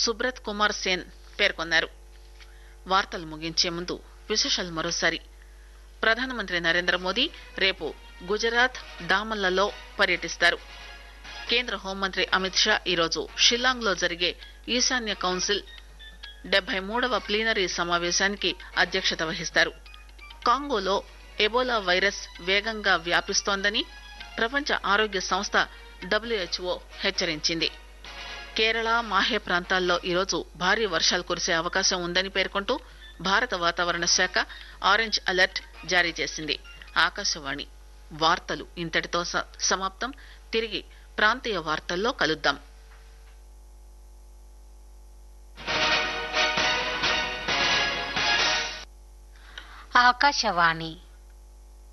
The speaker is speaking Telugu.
సుబ్రత్ కుమార్ సేన్ పేర్కొన్నారు వార్తలు ముగించే ముందు విశేషాలు మరోసారి ప్రధానమంత్రి నరేంద్ర మోదీ రేపు గుజరాత్ డామన్లలో పర్యటిస్తారు కేంద్ర హోంమంత్రి అమిత్ షా ఈరోజు షిల్లాంగ్ లో జరిగే ఈశాన్య కౌన్సిల్ డెబ్బై మూడవ ప్లీనరీ సమావేశానికి అధ్యక్షత వహిస్తారు కాంగోలో ఎబోలా వైరస్ వేగంగా వ్యాపిస్తోందని ప్రపంచ ఆరోగ్య సంస్థ డబ్ల్యూహెచ్ఓ హెచ్చరించింది కేరళ మాహే ప్రాంతాల్లో ఈరోజు భారీ వర్షాలు కురిసే అవకాశం ఉందని పేర్కొంటూ భారత వాతావరణ శాఖ ఆరెంజ్ అలర్ట్ జారీ చేసింది ఆకాశవాణి వార్తలు ఇంతటితో స- సమాప్తం తిరిగి ప్రాంతీయ వార్తల్లో కలుద్దాం ఆకాశవాణి